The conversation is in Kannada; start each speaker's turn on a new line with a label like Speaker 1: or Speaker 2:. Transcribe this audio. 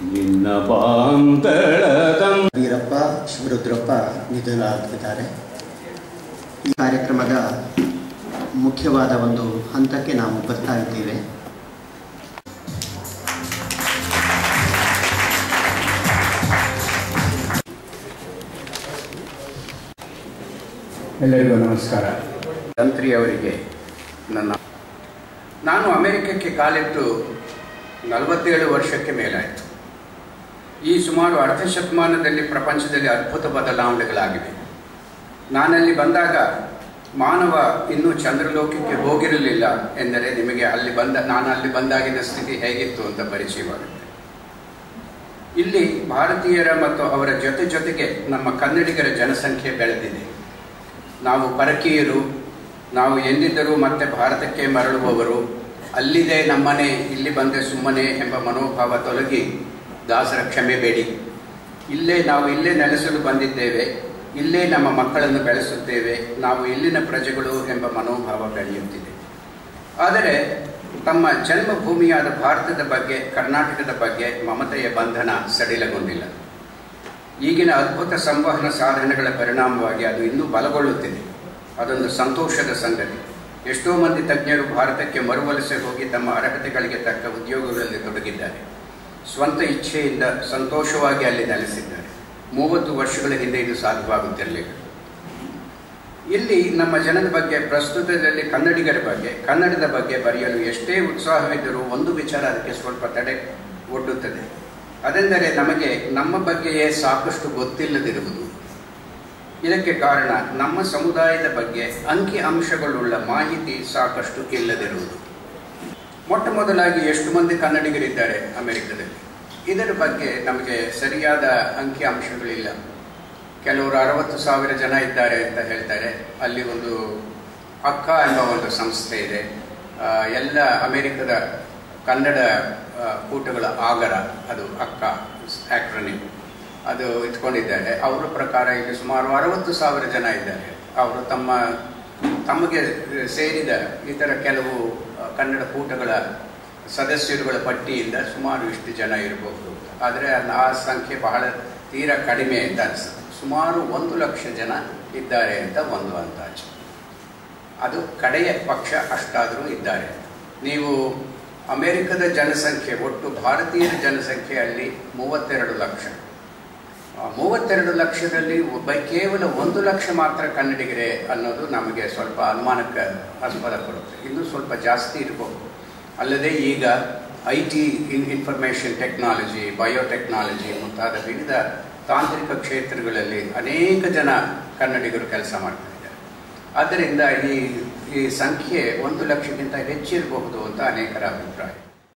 Speaker 1: ನಿನ್ನ ಪಾಂತಳದಂ
Speaker 2: ವೀರಪ್ಪ ಶಿವರುದ್ರಪ್ಪ ನಿಧನರಾಗಿದ್ದಾರೆ ಈ ಕಾರ್ಯಕ್ರಮದ ಮುಖ್ಯವಾದ ಒಂದು ಹಂತಕ್ಕೆ ನಾವು ಬರ್ತಾ ಇದ್ದೇವೆ
Speaker 3: ಎಲ್ಲರಿಗೂ ನಮಸ್ಕಾರ ತಂತ್ರಿ ಅವರಿಗೆ ನನ್ನ ನಾನು ಅಮೆರಿಕಕ್ಕೆ ಕಾಲಿಟ್ಟು ನಲವತ್ತೇಳು ವರ್ಷಕ್ಕೆ ಮೇಲಾಯಿತು ಈ ಸುಮಾರು ಅರ್ಧ ಶತಮಾನದಲ್ಲಿ ಪ್ರಪಂಚದಲ್ಲಿ ಅದ್ಭುತ ಬದಲಾವಣೆಗಳಾಗಿವೆ ನಾನಲ್ಲಿ ಬಂದಾಗ ಮಾನವ ಇನ್ನೂ ಚಂದ್ರಲೋಕಕ್ಕೆ ಹೋಗಿರಲಿಲ್ಲ ಎಂದರೆ ನಿಮಗೆ ಅಲ್ಲಿ ಬಂದ ನಾನು ಅಲ್ಲಿ ಬಂದಾಗಿನ ಸ್ಥಿತಿ ಹೇಗಿತ್ತು ಅಂತ ಪರಿಚಯವಾಗುತ್ತೆ ಇಲ್ಲಿ ಭಾರತೀಯರ ಮತ್ತು ಅವರ ಜೊತೆ ಜೊತೆಗೆ ನಮ್ಮ ಕನ್ನಡಿಗರ ಜನಸಂಖ್ಯೆ ಬೆಳೆದಿದೆ ನಾವು ಪರಕೀಯರು ನಾವು ಎಂದಿದ್ದರೂ ಮತ್ತೆ ಭಾರತಕ್ಕೆ ಮರಳುವವರು ಅಲ್ಲಿದೆ ನಮ್ಮನೆ ಇಲ್ಲಿ ಬಂದೆ ಸುಮ್ಮನೆ ಎಂಬ ಮನೋಭಾವ ತೊಲಗಿ ದಾಸರ ಕ್ಷಮೆ ಬೇಡಿ ಇಲ್ಲೇ ನಾವು ಇಲ್ಲೇ ನೆಲೆಸಲು ಬಂದಿದ್ದೇವೆ ಇಲ್ಲೇ ನಮ್ಮ ಮಕ್ಕಳನ್ನು ಬೆಳೆಸುತ್ತೇವೆ ನಾವು ಇಲ್ಲಿನ ಪ್ರಜೆಗಳು ಎಂಬ ಮನೋಭಾವ ಬೆಳೆಯುತ್ತಿದೆ ಆದರೆ ತಮ್ಮ ಜನ್ಮಭೂಮಿಯಾದ ಭಾರತದ ಬಗ್ಗೆ ಕರ್ನಾಟಕದ ಬಗ್ಗೆ ಮಮತೆಯ ಬಂಧನ ಸಡಿಲಗೊಂಡಿಲ್ಲ ಈಗಿನ ಅದ್ಭುತ ಸಂವಹನ ಸಾಧನೆಗಳ ಪರಿಣಾಮವಾಗಿ ಅದು ಇನ್ನೂ ಬಲಗೊಳ್ಳುತ್ತಿದೆ ಅದೊಂದು ಸಂತೋಷದ ಸಂಗತಿ ಎಷ್ಟೋ ಮಂದಿ ತಜ್ಞರು ಭಾರತಕ್ಕೆ ಮರುವಲಸೆ ಹೋಗಿ ತಮ್ಮ ಅರ್ಹತೆಗಳಿಗೆ ತಕ್ಕ ಉದ್ಯೋಗಗಳಲ್ಲಿ ತೊಡಗಿದ್ದಾರೆ ಸ್ವಂತ ಇಚ್ಛೆಯಿಂದ ಸಂತೋಷವಾಗಿ ಅಲ್ಲಿ ನೆಲೆಸಿದ್ದಾರೆ ಮೂವತ್ತು ವರ್ಷಗಳ ಹಿಂದೆ ಇದು ಸಾಧ್ಯವಾಗುತ್ತಿರಲಿಲ್ಲ ಇಲ್ಲಿ ನಮ್ಮ ಜನದ ಬಗ್ಗೆ ಪ್ರಸ್ತುತದಲ್ಲಿ ಕನ್ನಡಿಗರ ಬಗ್ಗೆ ಕನ್ನಡದ ಬಗ್ಗೆ ಬರೆಯಲು ಎಷ್ಟೇ ಉತ್ಸಾಹವಿದ್ದರೂ ಒಂದು ವಿಚಾರ ಅದಕ್ಕೆ ಸ್ವಲ್ಪ ತಡೆ ಒಡ್ಡುತ್ತದೆ ಅದೆಂದರೆ ನಮಗೆ ನಮ್ಮ ಬಗ್ಗೆಯೇ ಸಾಕಷ್ಟು ಗೊತ್ತಿಲ್ಲದಿರುವುದು ಇದಕ್ಕೆ ಕಾರಣ ನಮ್ಮ ಸಮುದಾಯದ ಬಗ್ಗೆ ಅಂಕಿ ಅಂಶಗಳುಳ್ಳ ಮಾಹಿತಿ ಸಾಕಷ್ಟು ಇಲ್ಲದಿರುವುದು ಮೊಟ್ಟ ಮೊದಲಾಗಿ ಎಷ್ಟು ಮಂದಿ ಕನ್ನಡಿಗರಿದ್ದಾರೆ ಅಮೆರಿಕದಲ್ಲಿ ಇದರ ಬಗ್ಗೆ ನಮಗೆ ಸರಿಯಾದ ಅಂಕಿ ಅಂಶಗಳಿಲ್ಲ ಕೆಲವರು ಅರವತ್ತು ಸಾವಿರ ಜನ ಇದ್ದಾರೆ ಅಂತ ಹೇಳ್ತಾರೆ ಅಲ್ಲಿ ಒಂದು ಅಕ್ಕ ಎಂಬ ಒಂದು ಸಂಸ್ಥೆ ಇದೆ ಆ, ಎಲ್ಲ ಅಮೆರಿಕದ ಕನ್ನಡ ಆ, ಕೂಟಗಳ ಆಗರ ಅದು ಅಕ್ಕ ಆಕ್ರನಿ ಅದು ಇಟ್ಕೊಂಡಿದ್ದಾರೆ ಅವರ ಪ್ರಕಾರ ಇಲ್ಲಿ ಸುಮಾರು ಅರವತ್ತು ಸಾವಿರ ಜನ ಇದ್ದಾರೆ ಅವರು ತಮ್ಮ ತಮಗೆ ಸೇರಿದ ಇತರ ಕೆಲವು ಆ, ಕನ್ನಡ ಕೂಟಗಳ ಸದಸ್ಯರುಗಳ ಪಟ್ಟಿಯಿಂದ ಸುಮಾರು ಇಷ್ಟು ಜನ ಇರಬಹುದು ಆದರೆ ಆ ಸಂಖ್ಯೆ ಬಹಳ ತೀರಾ ಕಡಿಮೆ ಅಂತ ಅನಿಸುತ್ತೆ ಸುಮಾರು ಒಂದು ಲಕ್ಷ ಜನ ಇದ್ದಾರೆ ಅಂತ ಒಂದು ಅಂದಾಜು ಅದು ಕಡೆಯ ಪಕ್ಷ ಅಷ್ಟಾದರೂ ಇದ್ದಾರೆ ನೀವು ಅಮೆರಿಕದ ಜನಸಂಖ್ಯೆ ಒಟ್ಟು ಭಾರತೀಯರ ಜನಸಂಖ್ಯೆ ಅಲ್ಲಿ ಮೂವತ್ತೆರಡು ಲಕ್ಷ ಆ ಮೂವತ್ತೆರಡು ಲಕ್ಷದಲ್ಲಿ ಒಬ್ಬ ಕೇವಲ ಒಂದು ಲಕ್ಷ ಮಾತ್ರ ಕನ್ನಡಿಗರೇ ಅನ್ನೋದು ನಮಗೆ ಸ್ವಲ್ಪ ಅನುಮಾನಕ್ಕೆ ಆಸ್ಪದ ಕೊಡುತ್ತೆ ಇನ್ನೂ ಸ್ವಲ್ಪ ಜಾಸ್ತಿ ಇರಬಹುದು ಅಲ್ಲದೆ ಈಗ I T in information technology biotechnology ಮುಂತಾದ ವಿವಿಧ ತಾಂತ್ರಿಕ ಕ್ಷೇತ್ರಗಳಲ್ಲಿ ಅನೇಕ ಜನ ಕನ್ನಡಿಗರು ಕೆಲಸ ಮಾಡ್ತಾ ಇದ್ದಾರೆ ಆದ್ದರಿಂದ ಈ ಈ ಸಂಖ್ಯೆ ಒಂದು ಲಕ್ಷಕ್ಕಿಂತ ಹೆಚ್ಚಿರಬಹುದು ಅಂತ ಅನೇಕರ ಅಭಿಪ್ರಾಯ